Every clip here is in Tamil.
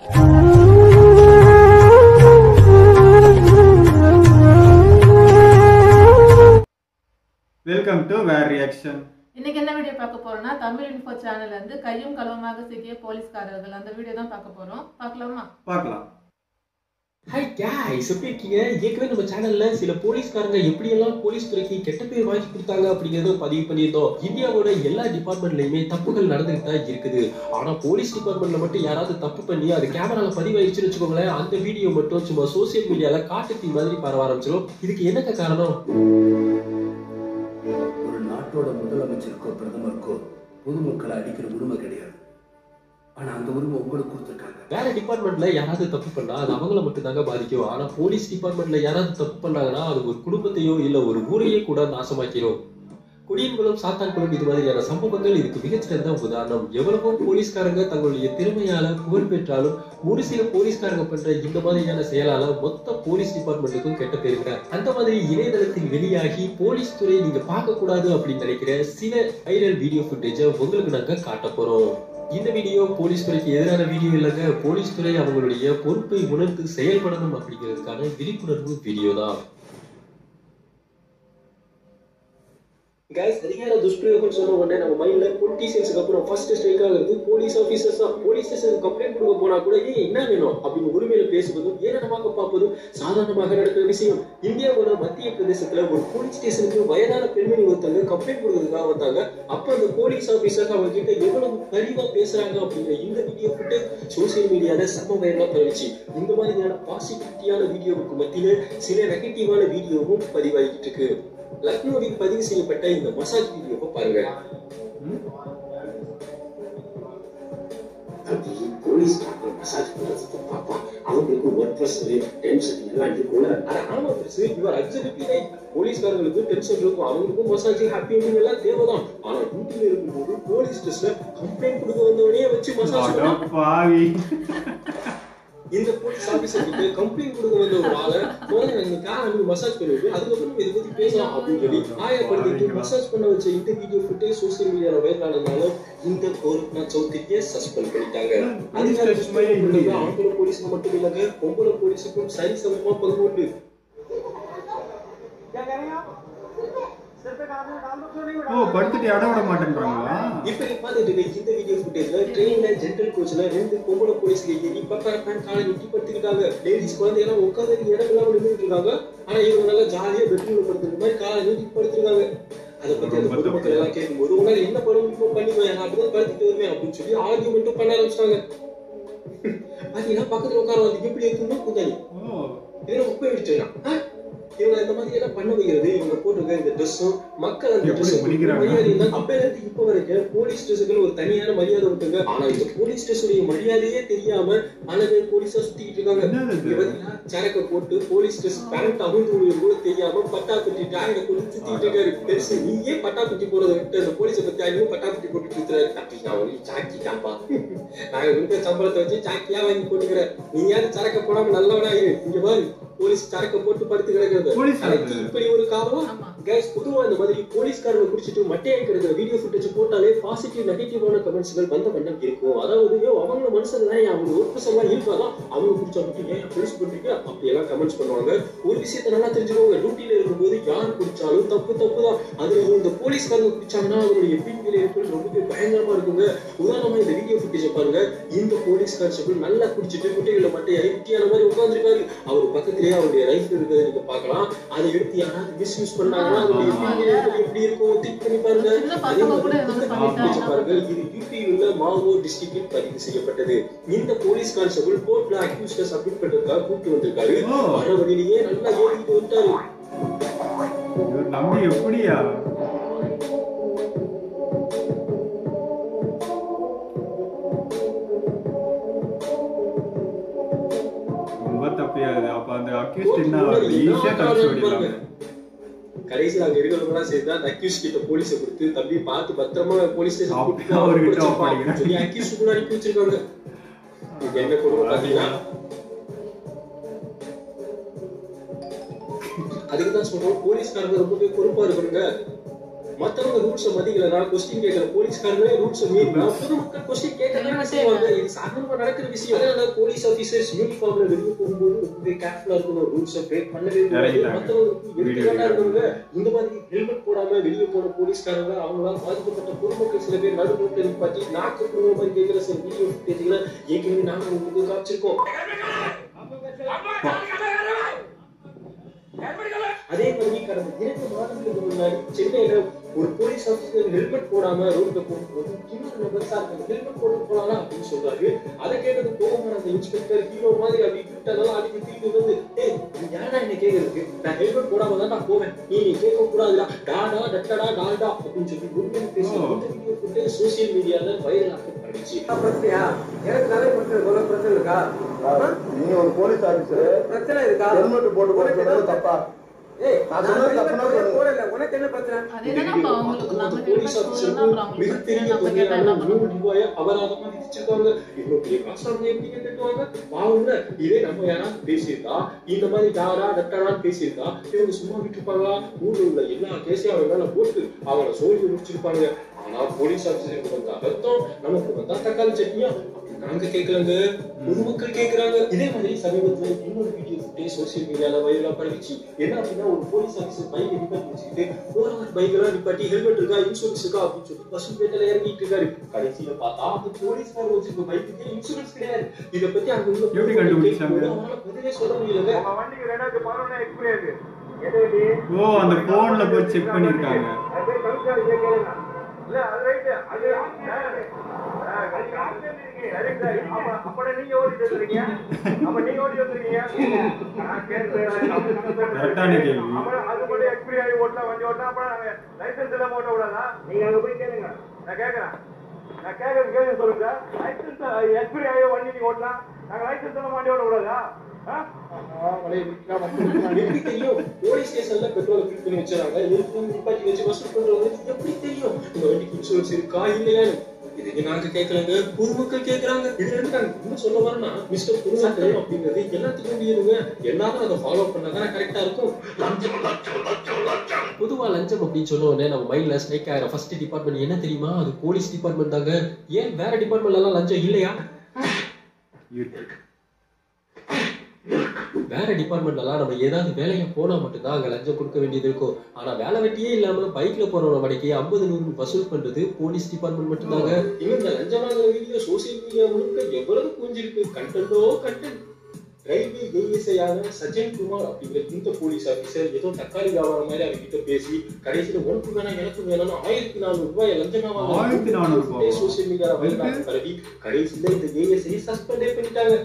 வெல்கம் டு வேர் ரியாக்ஷன் இன்னைக்கு என்ன வீடியோ பார்க்க போறோம்னா தமிழ் இன்ஃபோ சேனல்ல இருந்து கையும் களவுமாக சிக்கிய போலீஸ்காரர்கள் அந்த வீடியோ தான் பார்க்க போறோம் பார்க்கலாமா பார்க்கலாம் ஹாய் guys எப்படி இருக்கீங்க ஏற்கனவே நம்ம சேனல்ல சில போலீஸ்காரங்க எப்படியெல்லாம் போலீஸ் துறைக்கு கெட்ட பேர் வாங்கி கொடுத்தாங்க அப்படிங்கறத பதிவு பண்ணியிருந்தோம் இந்தியாவோட எல்லா டிபார்ட்மெண்ட்லயுமே தப்புகள் நடந்துகிட்டு தான் இருக்குது ஆனா போலீஸ் டிபார்ட்மெண்ட்ல மட்டும் யாராவது தப்பு பண்ணி அது கேமரால பதிவாயிருச்சுன்னு வச்சுக்கோங்களேன் அந்த வீடியோ மட்டும் சும்மா சோசியல் மீடியால காட்டு தீ மாதிரி பரவ ஆரம்பிச்சிடும் இதுக்கு என்னங்க காரணம் ஒரு நாட்டோட முதலமைச்சருக்கோ பிரதமருக்கோ பொதுமக்களை அடிக்கிற உரிமை கிடையாது ஆனா அந்த உரிமை உங்களுக்கு கொடுத்துருக்காங்க வேற டிபார்ட்மெண்ட்ல யாராவது தப்பு பண்ணா அது அவங்கள மட்டும் தாங்க பாதிக்கும் ஆனா போலீஸ் டிபார்ட்மெண்ட்ல யாராவது தப்பு பண்ணாங்கன்னா அது ஒரு குடும்பத்தையோ இல்ல ஒரு ஊரையே கூட நாசமாக்கிடும் குடியன்குளம் சாத்தான்குளம் இது மாதிரியான சம்பவங்கள் இதுக்கு மிகச்சிறந்த உதாரணம் எவ்வளவோ போலீஸ்காரங்க தங்களுடைய திறமையால புகழ் பெற்றாலும் ஒரு சில போலீஸ்காரங்க பண்ற இந்த மாதிரியான செயலால மொத்த போலீஸ் டிபார்ட்மெண்ட்டுக்கும் கெட்ட பேருங்க அந்த மாதிரி இணையதளத்தில் வெளியாகி போலீஸ் துறையை நீங்க பார்க்க கூடாது அப்படின்னு நினைக்கிற சில வைரல் வீடியோ ஃபுட்டேஜ உங்களுக்கு நாங்க காட்ட போறோம் இந்த வீடியோ போலீஸ் துறைக்கு எதிரான வீடியோ இல்லைங்க போலீஸ் துறை அவங்களுடைய பொறுப்பை உணர்ந்து செயல்படணும் அப்படிங்கிறதுக்கான விழிப்புணர்வு வீடியோ தான் கைஸ் அதிகார துஷ்பிரயோகம் சொன்ன உடனே நம்ம மைண்ட்ல பொலிட்டீசியன்ஸ்க்கு அப்புறம் ஃபர்ஸ்ட் ஸ்ட்ரைக் ஆகுறது போலீஸ் ஆபீசர்ஸ் தான் போலீஸ் ஸ்டேஷன் கம்ப்ளைண்ட் கொடுக்க போனா கூட ஏய் என்ன வேணும் அப்படின்னு உரிமையில பேசுவதும் ஏளனமாக பார்ப்பதும் சாதாரணமாக நடக்கிற விஷயம் இந்தியாவோட மத்திய பிரதேசத்துல ஒரு போலீஸ் ஸ்டேஷனுக்கு வயதான பெண்மணி ஒருத்தங்க கம்ப்ளைண்ட் கொடுக்கறதுக்காக வந்தாங்க அப்ப அந்த போலீஸ் ஆபீசர் அவங்க கிட்ட எவ்வளவு கரிவா பேசுறாங்க அப்படிங்கிற இந்த வீடியோ ஃபுட்டு சோசியல் மீடியால செம்ம வைரலா பரவிச்சு இந்த மாதிரியான பாசிட்டிவிட்டியான வீடியோவுக்கு மத்தியில சில நெகட்டிவான வீடியோவும் பதிவாகிட்டு இருக்கு லக்னோவில் பதிவு செய்யப்பட்ட இந்த மசாஜ் வீடியோவை பாருங்க அப்படி போலீஸ் மசாஜ் பண்றதுக்கு பாப்பா அவங்களுக்கு ஒர்க் ப்ரெஷர் டென்ஷன் எல்லாம் இருக்கும்ல ஆனா ஆமா பெருசு இவர் அப்சல்யூட்லி ரைட் போலீஸ்காரங்களுக்கு டென்ஷன் இருக்கும் அவங்களுக்கும் மசாஜ் ஹாப்பி எல்லாம் தேவைதான் ஆனா டியூட்டில இருக்கும்போது போலீஸ் ஸ்டேஷன்ல கம்ப்ளைண்ட் கொடுக்க வந்தவனே வச்சு மசாஜ் அட பண்ணா பாவி இந்த போலீஸ் ஆபீசர் கிட்ட கம்ப்ளைண்ட் கொடுக்க வந்த ஒரு ஆளை முதல்ல இந்த காரை வந்து மசாஜ் பண்ணிட்டு அதுக்கப்புறம் இதை பத்தி பேசலாம் அப்படின்னு சொல்லி ஆயப்படுத்திட்டு மசாஜ் பண்ண வச்ச இந்த வீடியோ ஃபுட்டேஜ் சோசியல் மீடியால வைரல் ஆனதுனால இந்த கோரக்நாத் சௌத்ரியை சஸ்பெண்ட் பண்ணிட்டாங்க அதிகார துஷ்பிரயோகம் ஆங்கில போலீஸ்க்கு மட்டும் இல்லைங்க பொம்பளை போலீஸுக்கும் சரி சமமா பங்கு உண்டு ஓ படுத்துட்டு இடம் விட மாட்டேன்றாங்களா இப்ப நீ பாத்துட்டு இருக்க இந்த வீடியோ ஃபுட்டேஜ்ல ட்ரெயின்ல ஜென்ரல் கோச்ல ரெண்டு பொம்பளை போலீஸ்ல ஏறி பப்பா பேன் காலை நிட்டி படுத்துக்கிட்டாங்க லேடிஸ் குழந்தை எல்லாம் உட்காந்து இடம் இல்லாம நின்றுட்டு இருக்காங்க ஆனா இவங்க நல்லா ஜாலியா பெட்ரூம்ல படுத்துக்கிற மாதிரி காலை நீட்டி படுத்துருக்காங்க அதை பத்தி அந்த பொதுமக்கள் எல்லாம் கேட்கும்போது உங்களால என்ன பண்ண முடியுமோ பண்ணிக்கோ நான் அப்படிதான் படுத்துட்டு வருவேன் அப்படின்னு சொல்லி ஆர்கியூமெண்ட்டும் பண்ண ஆரம்பிச்சிட்டாங்க பாத்தீங்கன்னா பக்கத்துல உட்கார வந்து எப்படி இருக்குன்னா குந்தாணி ஓ இதுல குப்பை அடிச்சிடலாம் இவங்க இந்த மாதிரி எல்லாம் பண்ண வைக்கிறது இவங்க போட்டிருக்க இந்த ட்ரெஸ்ஸும் மக்கள் அந்த எப்படி ட்ரெஸ் பிடிக்கிறாங்க? மரியாதை இருந்தா அப்ப இருந்து இப்ப வரைக்கும் போலீஸ் ஸ்டேஷனுக்கு ஒரு தனியான மரியாதை விட்டுங்க ஆனா இந்த போலீஸ் ஸ்டேஷனுடைய மரியாதையே தெரியாம பல பேர் போலீஸா சுத்திட்டு இருக்காங்க என்னது இது? இங்க பாத்தீங்கன்னா சரக்க போட்டு போலீஸ் ஸ்டேஷன் பேண்ட் அவிழ்ந்து விடுவது கூட தெரியாம பட்டா குட்டி டாயனை கொண்டு சுத்திட்டு இருக்காரு பெருசு நீயே பட்டா குட்டி போறதை விட்டு அந்த போலீஸை பத்தி ஆயிரம் பட்டா குட்டி போட்டு சுத்துறாரு அப்படி நான் ஒரு சாக்கி தான்ப்பா நாங்க கொடுத்த சம்பளத்தை வச்சு சாக்கியா வாங்கி போட்டுக்கிறேன் நீ யாரும் சரக்க போடாம நல்லவனா இரு இங்க பாரு போலீஸ் சரக்க போட்டு படுத்து கிடக்கிறது போலீஸ் அதுக்கு இப்படி ஒரு காரணம் ஆமா கைஸ் பொதுவா இந்த மாதிரி போலீஸ்காரங்க குடிச்சிட்டு மட்டையாய் கிடக்கிற வீடியோ ஃபுட்டேஜ் போட்டாலே பாசிட்டிவ் நெகட்டிவான கமெண்ட்ஸ்கள் வந்த வண்ணம் இருக்கும் அதாவது ஐயோ அவங்க மனுஷங்க தான் அவங்க ஒர்க்கர்ஸ் எல்லாம் இருக்காதான் அவங்க குடிச்சா மட்டும் ஏன் போலீஸ் பண்றீங்க அப்படி எல்லாம் கமெண்ட்ஸ் பண்ணுவாங்க ஒரு விஷயத்த நல்லா தெரிஞ்சுக்கோங்க டியூட்டில இருக்கும்போது யார் குடிச்சாலும் தப்பு தப்பு தான் அது இந்த போலீஸ்காரங்க குடிச்சாங்கன்னா அவங்களுடைய பின்விளைவுகள் ரொம்பவே பயங்கரமா இருக்குங்க உதாரணமா இந்த வீடியோ ஃபுட்டேஜ் பாருங்க இந்த போலீஸ் கான்ஸ்டபிள் நல்லா குடிச்சிட்டு குட்டைகளை மட்டையாய் குட்டியான மாதிரி உட்கார்ந்துருக்காரு அவர் பக்கத்திலேயே அவருடைய ரைஃபிள் இருக்கிறத நீங்க பார்க்கலாம் அதை எடுத்து யாராவது மிஸ்யூஸ் பண்ணாங்கன்னா அதனுடைய பின்விளைவுகள் எப்படி இருக்கும் திங்க் பண்ணி பாருங்க சின்ன அதே பசங்க கூட மாதிரி ஏதாவது இந்த பண்ணிட்டாங்கன்னா footage பாருங்க இது யூபியில் உள்ள மாவோ டிஸ்ட்ரிக்டில் பதிவு செய்யப்பட்டது இந்த போலீஸ் கான்ஸ்டபிள் கோர்ட்ல அக்யூஸ்ட சப்மிட் பண்றதுக்காக கூப்பிட்டு வந்திருக்காரு ஓ. வர வழியிலேயே நல்லா ஏறிட்டு வந்துட்டாரு இவர் நம்பி எப்படியா ரொம்ப தப்பியாது அப்ப அந்த அக்யூஸ்ட் என்ன ஈஸியா தப்பிச்சு ஓடிடலாம் கடைசியில் அங்க இருக்கிறவங்க சேர்ந்து அந்த அக்யூஸ் கிட்ட போலீஸ கொடுத்து தம்பி பார்த்து பத்திரமா போலீஸ் ஸ்டேஷன் அப்படி அவர்கிட்ட ஒப்படைக்கிறேன். சொல்லி அக்யூஸ் கூட அனுப்பி வச்சிருக்காங்க இது என்ன கொடுமை பாத்தீங்கன்னா அதுக்கு தான் சொல்றோம் போலீஸ்காரங்க ரொம்பவே பொறுப்பா இருக்கணுங்க மத்தவங்க ரூல்ஸ் மதிக்கலனா கொஸ்டின் கேட்கற போலீஸ்காரங்களே ரூல்ஸ் மீறினா பொதுமக்கள் கொஸ்டின் கேட்கறதா செய்வாங்க இது சாதாரணமா நடக்கிற விஷயம் அதனால போலீஸ் ஆபீசர்ஸ் யூனிஃபார்ம்ல வெளியே போகும்போது ரொம்ப கேர்ஃபுல்லா இருக்கணும் ரூல்ஸை பிரேக் பண்ணவே கூடாது இறங்கிட்டாங்க. மத்தவங்களுக்கு எடுத்துக்காட்டா இருக்கவங்க இந்த மாதிரி ஹெல்மெட் போடாம வெளியே போன போலீஸ்காரங்க அவங்களால பாதிக்கப்பட்ட பொதுமக்கள் சில பேர் நடுரோட்டில் நிப்பாட்டி நாக்கு புடுங்க மாதிரி கேட்கிற சில வீடியோ ஃபுட்டேஜ்களை ஏற்கனவே நாங்க உங்களுக்கு காமிச்சிருக்கோம் அதே மாதிரி கடந்த இரண்டு மாதங்களுக்கு முன்னாடி சென்னையில ஒரு போலீஸ் ஆபீசர் ஹெல்மெட் போடாம ரோட்ல போகும்போது இன்னொரு நபர் சார் ஹெல்மெட் போட்டு போலாம் அப்படின்னு சொல்றாரு அதை கேட்டது கோபமான அந்த இன்ஸ்பெக்டர் ஹீரோ மாதிரி அப்படி விட்டதெல்லாம் அடிக்க திரும்பி வந்து ஏய் நீ ஏன்டா என்ன கேக்குறதுக்கு நான் ஹெல்மெட் போடாம தான் நான் போவேன் நீ கேட்க கூடாதுடா டாடா டட்டடா டால்டா அப்படின்னு சொல்லி உண்மையை பேசி ஓ. இந்த வீடியோ போட்டு சோசியல் மீடியால வைரல் ஆக்கப்பட்டுச்சு பிரச்சனையா எனக்கு நிறைய பிரச்சனை இருக்கு. உனக்கு பிரச்சனை இருக்கா ஆ? நீங்க ஒரு போலீஸ் ஆபீசர் பிரச்சனை இருக்கா ஹெல்மெட் போட்டு போட உனக்கு சொல்றது என்ன- தப்பா ஏய், நான் நான் சொன்னது helmet தப்புனா போடவே சொல்லுங்க. போடல. உனக்கு என்ன பிரச்சனை அது என்னன்னா இப்ப அவங்களுக்கு நம்ம போலீஸ் ஹெல்மெட் போடணும்னா அப்புறம் அவங்களுக்கு மிகப்பெரிய நம்ம கேட்டா என்ன தொகையான பண்ண நூறு முடியும் ரூபாயை அபராதமா விதிச்சிருக்காங்க இவ்வளவு பெரிய காசு அவங்க எப்படி கட்டுவாங்க பாவம்ல இதே நம்ம யாராவது பேசியிருந்தா இந்த மாதிரி டாரா டக்கரான்னு பேசியிருந்தா இவங்க சும்மா விட்டுருப்பாங்களா ஊர்ல உள்ள எல்லா கேஸையும் அவங்க மேல போட்டு அவங்கள சோழி முடிச்சிருப்பாங்க ஆனா போலீஸ் ஆபீசருக்கு வந்தா ரத்தம் நமக்கு வந்தா தக்காளி சட்னியா நாங்க கேட்கலங்க பொதுமக்கள் கேக்குறாங்க இதே மாதிரி சமீபத்துல இன்னொரு வீடியோ ஃபுட்டேஜ் சோசியல் மீடியால வைரலா பரவிச்சு என்ன அப்படின்னா ஒரு போலீஸ் ஆபீசர் பைக் நிப்பாட்டி வச்சுக்கிட்டு போறவர் பைக் எல்லாம் நிப்பாட்டி ஹெல்மெட் இருக்கா இன்சூரன்ஸ் இருக்கா அப்படின்னு சொல்லி பஸ் பேட்டில இறங்கிட்டு இருக்காரு கடைசியில பார்த்தா அந்த போலீஸ்கார வச்சிருக்க பைக்குக்கு இன்சூரன்ஸ் கிடையாது இத பத்தி அங்க உள்ள எப்படி கண்டுபிடிச்சாங்க? அவங்களால பதிலே சொல்ல முடியலங்க உங்க வண்டிக்கு ரெண்டாயிரத்தி பதினொன்னு எக்ஸ்பிரி ஆகுது எது வண்டி ஓ அந்த போன்ல போய் செக் பண்ணிருக்காங்க அது போய் கமிஷனர் கிட்ட கேளுங்க இல்ல அது ரைட் அது ஆ, correct சார். ஆமா, அப்பறம் நீங்க ஓட்டிட்டு வந்திருக்கீங்க? அப்ப நீங்க ஓட்டிட்டு வந்திருக்கீங்க? நான் கேட்கிறேன். கரெக்டான கேள்வி. அப்புறம் அது மட்டும் expiry ஆகி ஓட்டினா, வண்டி ஓட்டினா, அப்புறம் நாங்க license இல்லாம ஓட்ட கூடாதா? நீங்க அங்க போய் கேளுங்க. நான் கேட்கிறேன். நான் கேட்கறது கேளுங்க சொல்லுங்க சார். license, expiry ஆகி வண்டி நீங்க ஓட்டலாம். நாங்க license இல்லாம வண்டி ஓட்ட கூடாதா? ஆ? எப்படி தெரியும் போலீஸ் ஸ்டேஷன்ல பெட்ரோல் ஃபில் பண்ணி வச்சிருக்காங்க எதுக்கு நிப்பாட்டி வச்சு வசூல் பண்றவங்க எப்படி தெரியும் இந்த வண்டிக்கு இன்சூரன்ஸ் இருக்கா இல்லையான்னு இதுக்கு நாங்க கேட்கலங்க பொதுமக்கள் கேட்கறாங்க இதுல இருந்து நாங்க என்ன சொல்ல வரோம்னா மிஸ்டர் பொதுமக்கள் அப்படிங்கிறது எல்லாத்துக்கும் வேண்டியதுங்க எல்லாரும் அதை ஃபாலோ பண்ணாதான் கரெக்டா இருக்கும் பொதுவா லஞ்சம் அப்படின்னு சொன்ன உடனே நம்ம மைண்ட்ல ஸ்ட்ரைக் ஆகிற ஃபர்ஸ்ட் டிபார்ட்மெண்ட் என்ன தெரியுமா அது போலீஸ் டிபார்ட்மெண்ட் தாங்க ஏன் வேற டிபார்ட்மெண்ட்ல எல்லாம் லஞ்சம் இல்லையா இருக்கு. வேற டிபார்ட்மெண்ட்லாம் நம்ம ஏதாவது வேலைக்கு போனா மட்டும்தான் அங்க லஞ்சம் கொடுக்க வேண்டியது இருக்கும் ஆனா வேலை வெட்டியே இல்லாம பைக்ல போறவங்க மடைக்கு ஐம்பது நூறு வசூல் பண்றது போலீஸ் டிபார்ட்மெண்ட் மட்டும்தாங்க இவன் இந்த லஞ்சம் வாங்குற வீடியோ சோசியல் மீடியா முழுக்க எவ்வளவு குஞ்சிருக்கு கண்டென்ட்டோ கண்டென்ட் ரயில்வே ஏஎஸ்ஐயான சஜன் குமார் அப்படிங்கிற இந்த போலீஸ் ஆபீசர் ஏதோ தக்காளி வியாபாரம் மாதிரி அவர்கிட்ட பேசி கடைசியில உனக்கு வேணாம் எனக்கு வேணும்னு ஆயிரத்தி நானூறு ரூபாய் லஞ்சமா ஆயிரத்தி நானூறு ரூபாவா? சோசியல் மீடியால வைரலாக பரவி கடைசியில இந்த ஏஎஸ்ஐ சஸ்பெண்டே பண்ணிட்டாங்க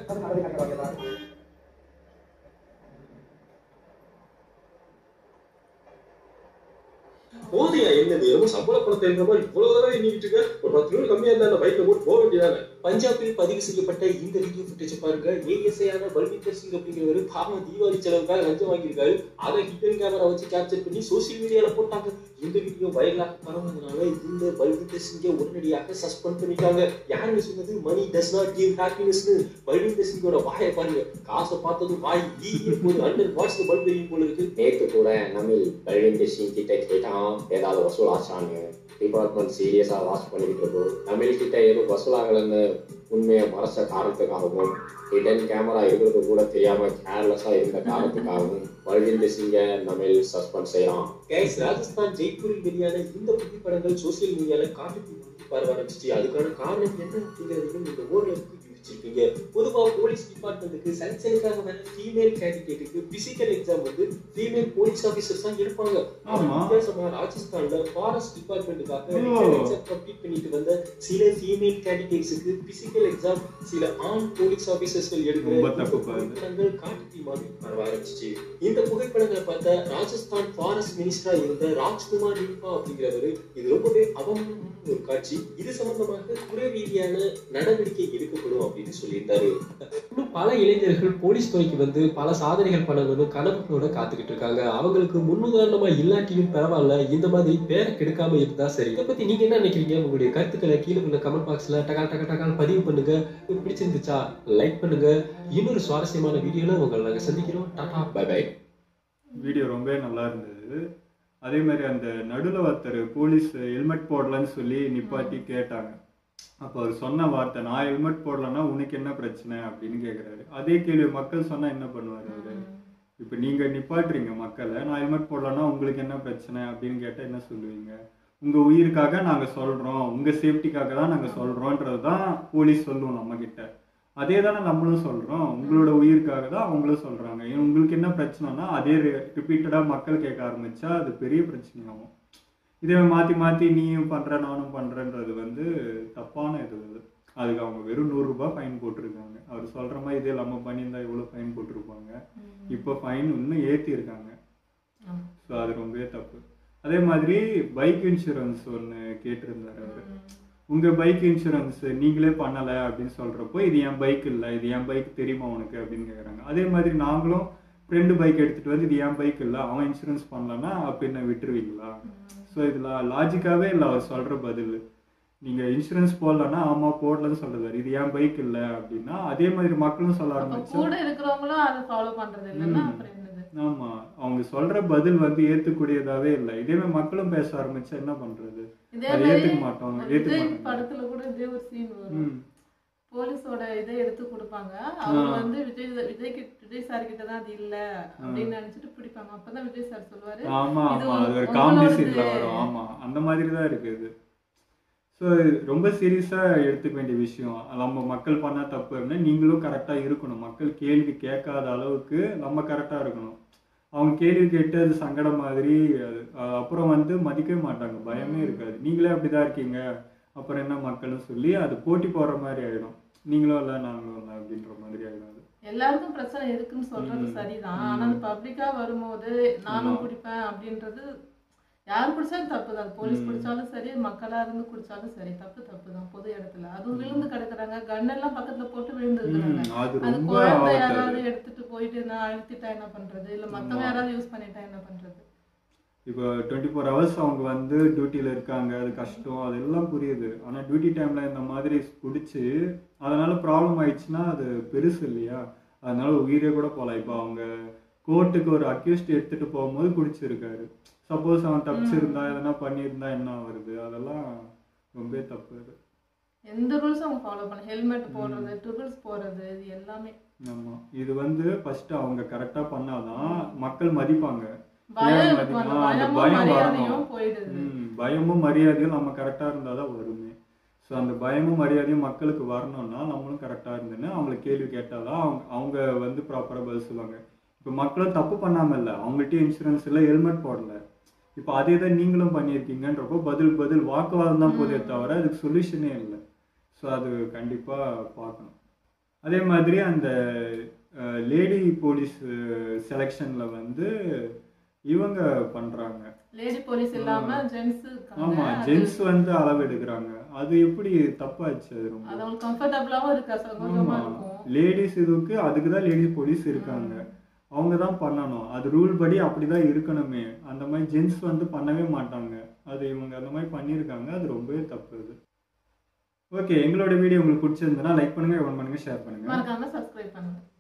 போதையா என்னது ரொம்ப சம்பள பணத்தை இருக்கிற மாதிரி இவ்வளவு தடவை எண்ணிக்கிட்டு இருக்க ஒரு பத்து ரூபாய் கம்மியா இருந்தா பைக்ல போட்டு போக வேண்டியதானே பஞ்சாபில் பதிவு செய்யப்பட்ட இந்த வீடியோ ஃபுட்டேஜ் பாருங்க ஏஎஸ்ஐயான பல்வீந்தர் சிங் அப்படிங்கிறவர் பாவம் தீபாவளி செலவுக்காக லஞ்சம் வாங்கியிருக்காரு அதை ஹிடன் கேமரா வச்சு கேப்சர் பண்ணி சோசியல் மீடியால போட்டாங்க இந்த வீடியோ வைரலாக பரவுனதுனால இந்த பல்வீந்தர் சிங்கை உடனடியாக சஸ்பெண்ட் பண்ணிட்டாங்க யாருன்னு சொன்னது மணி டஸ் நாட் கிவ் ஹாப்பினஸ்னு பல்வீந்தர் சிங்கோட வாயை பாருங்க காசை பார்த்ததும் வாய் ஈ போது ஹண்ட்ரட் வாட்ஸ் பல்ப் எரியும் போல இருக்கு நேத்து கூட நமில் பழனிந்த சிங் கிட்ட கேட்டான் ஏதாவது வசூல் ஆச்சான்னு டிபார்ட்மெண்ட் சீரியஸா வாட்ச் பண்ணிக்கிட்டு இருக்கோம் நமில் கிட்ட எதுவும் வசூலாகலன்னு உண்மையை மறைச்ச காரணத்துக்காகவும் ஹிடன் கேமரா இருக்கிறது கூட தெரியாம கேர்லெஸ்ஸா இருந்த காரணத்துக்காகவும் பழனிந்த சிங்கை நமில் சஸ்பெண்ட் செய்யறான் கைஸ் ராஜஸ்தான் ஜெய்ப்பூரில் வெளியான இந்த புகைப்படங்கள் சோசியல் மீடியால காட்டு தீ வந்து பரவ ஆரம்பிச்சிச்சு அதுக்கான காரணம் என்ன அப்படிங்கிறதையும் இந்த ஓரளவுக்கு யோசிச்சிருப்பீங்க பொதுவா போலீஸ் டிபார்ட்மெண்ட்டுக்கு செலக்ஷனுக்காக வர ஃபீமேல் கேண்டிடேட்டுக்கு பிசிக்கல் எக்ஸாம் வந்து ஃபீமேல் போலீஸ் ஆபீசர்ஸ் தான் எடுப்பாங்க ஆனா ஆமா. வித்தியாசமா ராஜஸ்தான்ல ஃபாரஸ்ட் டிபார்ட்மெண்ட்டுக்காக ஓ. எக்ஸாம் கம்ப்ளீட் பண்ணிட்டு வந்த சில ஃபீமேல் கேண்டிடேட்ஸுக்கு பிசிக்கல் எக்ஸாம் சில ஆண் போலீஸ் ஆபீசர்ஸ்கள் எடுக்கிற ரொம்ப இந்த தப்பு பாருங்க. புகைப்படங்கள் காட்டு தீ மாதிரி பரவ ஆரம்பிச்சிச்சு இந்த புகைப்படங்களை பார்த்த ராஜஸ்தான் ஃபாரஸ்ட் மினிஸ்டரா இருந்த ராஜ்குமார் லிம்பா அப்படிங்கிறவரு இது ரொம்பவே அவமானமான ஒரு காட்சி இது சம்பந்தமாக துறை ரீதியான நடவடிக்கை எடுக்கப்படும் அப்படின்னு சொல்லியிருந்தாரு இன்னும் பல இளைஞர்கள் போலீஸ் துறைக்கு வந்து பல சாதனைகள் பண்ணணும்னு கனவுகளோட காத்துக்கிட்டு இருக்காங்க அவங்களுக்கு முன்னுதாரணமா இல்லாட்டியும் பரவாயில்ல இந்த மாதிரி பேரை கெடுக்காம இருந்தா சரி இதை பத்தி நீங்க என்ன நினைக்கிறீங்க உங்களுடைய கருத்துக்களை கீழே உள்ள கமெண்ட் பாக்ஸ்ல டகால் டகா டகால் பதிவு பண்ணுங்க உங்களுக்கு பிடிச்சிருந்துச்சா லைக் பண்ணுங்க இன்னொரு சுவாரஸ்யமான வீடியோல உங்களை நாங்க சந்திக்கிறோம் டாடா பை பை வீடியோ ரொம்ப நல்லா இருந்தது அதே மாதிரி அந்த நடுவில் ஒருத்தர் போலீஸ் ஹெல்மெட் போடலன்னு சொல்லி நிப்பாட்டி கேட்டாங்க அப்போ அவர் சொன்ன வார்த்தை நான் ஹெல்மெட் போடலன்னா உனக்கு என்ன பிரச்சனை அப்படின்னு கேட்குறாரு அதே கேள்வி மக்கள் சொன்னா என்ன பண்ணுவாரு அவரு இப்போ நீங்க நிப்பாட்டுறீங்க மக்களை நான் ஹெல்மெட் போடலன்னா உங்களுக்கு என்ன பிரச்சனை அப்படின்னு கேட்டா என்ன சொல்லுவீங்க உங்க உயிருக்காக நாங்க சொல்றோம் உங்க சேஃப்டிக்காக தான் நாங்க சொல்றோன்றது தான் போலீஸ் சொல்லுவோம் நம்ம கிட்ட அதே தானே நம்மளும் சொல்றோம் உங்களோட உயிருக்காக தான் அவங்களும் சொல்றாங்க ஏன் உங்களுக்கு என்ன பிரச்சனைனா அதே ரிப்பீட்டடா மக்கள் கேட்க ஆரம்பிச்சா அது பெரிய பிரச்சனையாகும் இதே மாத்தி மாத்தி நீயும் பண்ற நானும் பண்றேன்றது வந்து தப்பான இது அது அதுக்கு அவங்க வெறும் நூறு ரூபாய் ஃபைன் போட்டிருக்காங்க அவர் சொல்ற மாதிரி இதே நம்ம பண்ணியிருந்தா எவ்வளவு ஃபைன் போட்டிருப்பாங்க இப்போ ஃபைன் இன்னும் ஏத்தி இருக்காங்க ஆமா. ஸோ அது ரொம்பவே தப்பு அதே மாதிரி பைக் இன்சூரன்ஸ் ஒன்று கேட்டிருந்தாரு அவரு உங்க பைக் இன்சூரன்ஸ் நீங்களே பண்ணல அப்படின்னு சொல்றப்போ இது என் பைக் இல்ல இது என் பைக் தெரியுமா உனக்கு அப்படின்னு கேக்குறாங்க அதே மாதிரி நாங்களும் ஃப்ரெண்டு பைக் எடுத்துட்டு வந்து இது என் பைக் இல்ல அவன் இன்சூரன்ஸ் பண்ணலன்னா அப்ப என்ன விட்டுருவீங்களா ஸோ இதுல லாஜிக்காவே இல்லை அவர் சொல்ற பதில் நீங்க இன்சூரன்ஸ் போடலன்னா ஆமா போடலன்னு சொல்றாரு இது என் பைக் இல்ல அப்படின்னா அதே மாதிரி மக்களும் சொல்ல அப்ப ஆரம்பிச்சா கூட இருக்கிறவங்களும் அதை ஃபாலோ பண்றது இல்லைன்னா ம். அப்புறம் என்னது ஆமா அவங்க சொல்ற பதில் வந்து ஏத்துக்கூடியதாவே இல்லை இதே மாதிரி மக்களும் பேச ஆரம்பிச்சா என்ன பண்றது இதே அதை மாதிரி ஏத்துக்க மாட்டோம் ஒரு ஏத்துக்க விஜய் மாட்டாங்க படத்துல கூட இதே ஒரு சீன் வரும் ம். போலீஸோட இதை எடுத்து கொடுப்பாங்க அவங்க ஆ. வந்து விஜய் விஜய் கிட்ட விஜய் சார் கிட்ட தான் அது இல்ல அப்படின்னு நினைச்சிட்டு பிடிப்பாங்க அப்பதான் விஜய் சார் சொல்லுவாரு ஆமா இது ஆமா அது ஒரு உங்களோடது. காமெடி சீன்ல வரும் ஆமா அந்த மாதிரி தான் இருக்கு இது ஸோ ரொம்ப சீரியஸா எடுத்துக்க வேண்டிய விஷயம் நம்ம மக்கள் பண்ண தப்பு அப்படின்னா நீங்களும் கரெக்டா இருக்கணும் மக்கள் கேள்வி கேட்காத அளவுக்கு நம்ம கரெக்டா இருக்கணும் அவங்க கேள்வி கேட்டு அது சங்கடம் மாதிரி அது அஹ் அப்புறம் வந்து மதிக்கவே மாட்டாங்க பயமே இருக்காது நீங்களே அப்படிதான் இருக்கீங்க அப்புறம் என்ன மக்கள்னு சொல்லி அது போட்டி போடுற மாதிரி ஆயிடும் நீங்களும் இல்லை நாங்களும் இல்லை அப்படின்ற மாதிரி ஆயிடும் அது எல்லாருக்கும் பிரச்சனை இருக்குன்னு சொல்றது ம். சரிதான் ம். ஆனா அது பப்ளிக்கா வரும்போது நானும் ஆமா. குடிப்பேன் அப்படின்றது யார் குடிச்சாலும் தப்பு தான் போலீஸ் ம். குடிச்சாலும் சரி மக்களா இருந்து குடிச்சாலும் சரி தப்பு தப்பு தான் பொது இடத்துல அதுவும் விழுந்து கிடக்குறாங்க கண்ணெல்லாம் பக்கத்துல போட்டு விழுந்து இருக்கிறாங்க ம், அது அது ரொம்ப குழந்தை ஆபத்து யாராவது அது. எடுத்துட்டு போயிட்டு நான் அழுத்திட்டா என்ன பண்றது இல்ல மத்தவங்க ஆமா. யாராவது யூஸ் பண்ணிட்டா என்ன பண்றது இப்போ டுவெண்ட்டி ஃபோர் ஹவர்ஸ் அவங்க வந்து டியூட்டியில் இருக்காங்க அது கஷ்டம் அதெல்லாம் புரியுது ஆனால் டியூட்டி டைமில் இந்த மாதிரி குடிச்சு அதனால ப்ராப்ளம் ஆயிடுச்சுன்னா அது பெருசு இல்லையா அதனால உயிரே கூட போகலாம் இப்போ அவங்க கோர்ட்டுக்கு ஒரு அக்யூஸ்ட் எடுத்துட்டு போகும்போது குடிச்சிருக்காரு சப்போஸ் அவன் தப்பிச்சிருந்தா எதனா பண்ணியிருந்தா என்ன வருது அதெல்லாம் ரொம்ப தப்பு அது எந்த ரூல்ஸும் அவங்க ஃபாலோ பண்ண ஹெல்மெட் போடுறது ட்ரிபிள்ஸ் போடுறது இது எல்லாமே ஆமா இது வந்து ஃபர்ஸ்ட் அவங்க கரெக்டா பண்ணாதான் மக்கள் மதிப்பாங்க பயம் ஏன் இருக்கும் அந்த மதிக்கணும்? அந்த பயமும் பயம் மரியாதையும் வரணும். போயிடுது ம், பயமும் மரியாதையும் நம்ம கரெக்டா இருந்தாதான் வருமே ஸோ அந்த பயமும் மரியாதையும் மக்களுக்கு வரணும்னா நம்மளும் கரெக்டா இருந்துன்னு அவங்கள கேள்வி கேட்டாதான் அவங்க அவங்க வந்து ப்ராப்பரா பதில் சொல்லுவாங்க இப்போ மக்களும் தப்பு பண்ணாம இல்லை அவங்கள்ட்ட இன்சூரன்ஸ் இல்லை ஹெல்மெட் போடல இப்போ அதே தான் நீங்களும் பண்ணியிருக்கீங்கன்றப்போ பதில் பதில் வாக்குவாதம் தான் போதே தவிர அதுக்கு சொல்யூஷனே இல்லை ஸோ அது கண்டிப்பா பார்க்கணும் அதே மாதிரி அந்த லேடி போலீஸ் செலெக்ஷன்ல வந்து இவங்க பண்றாங்க லேடி போலீஸ் இல்லாம ஜென்ஸ் ஆமா ஜென்ஸ் வந்து அளவு எடுக்கிறாங்க அது எப்படி தப்பாச்சு அது அது ரொம்ப அவங்களுக்கு கம்ஃபர்டபுளாவும் இருக்கா சகஜமா இருக்கும் லேடிஸ் இதுக்கு அதுக்கு தான் லேடிஸ் போலீஸ் இருக்காங்க அவங்க தான் பண்ணணும் அது ரூல் படி அப்படிதான் இருக்கணுமே அந்த மாதிரி ஜென்ஸ் வந்து பண்ணவே மாட்டாங்க அது இவங்க அந்த மாதிரி பண்ணியிருக்காங்க அது ரொம்பவே தப்பு அது ஓகே எங்களோட வீடியோ உங்களுக்கு பிடிச்சிருந்ததுன்னா லைக் பண்ணுங்க கமெண்ட் பண்ணுங்க ஷேர் பண்ணுங்க மறக்காம சப்ஸ்கிரைப் பண்ணுங்க